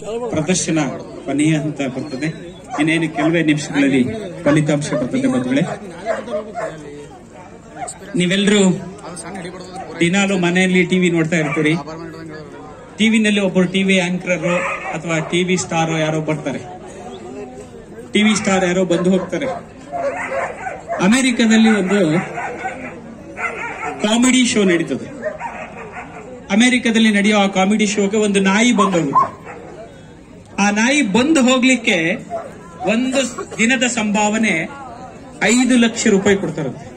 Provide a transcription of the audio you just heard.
ಪ್ರದರ್ಶನ ಕೊನೆಯ ಹಂತ ಬರ್ತದೆ ಇನ್ನೇನು ಕೆಲವೇ ನಿಮಿಷಗಳಲ್ಲಿ ಫಲಿತಾಂಶ ಬರ್ತದೆ ಬಂಧುಗಳೇ ನೀವೆಲ್ಲರೂ ದಿನಾಲು ಮನೆಯಲ್ಲಿ ಟಿವಿ ನೋಡ್ತಾ ಇರ್ತೀರಿ ಟಿವಿನಲ್ಲಿ ಒಬ್ಬರು ಟಿವಿ ಆಂಕರ್ ಅಥವಾ ಟಿವಿ ಸ್ಟಾರ್ ಯಾರೋ ಬರ್ತಾರೆ ಟಿವಿ ಸ್ಟಾರ್ ಯಾರೋ ಬಂದು ಹೋಗ್ತಾರೆ ಅಮೆರಿಕದಲ್ಲಿ ಒಂದು ಕಾಮಿಡಿ ಶೋ ನಡೀತದೆ ಅಮೆರಿಕದಲ್ಲಿ ನಡೆಯೋ ಆ ಕಾಮಿಡಿ ಶೋಗೆ ಒಂದು ನಾಯಿ ಬಂದು ಹೋಗುತ್ತೆ ಆ ನಾಯಿ ಬಂದು ಹೋಗ್ಲಿಕ್ಕೆ ಒಂದು ದಿನದ ಸಂಭಾವನೆ ಐದು ಲಕ್ಷ ರೂಪಾಯಿ ಕೊಡ್ತಾರಂತೆ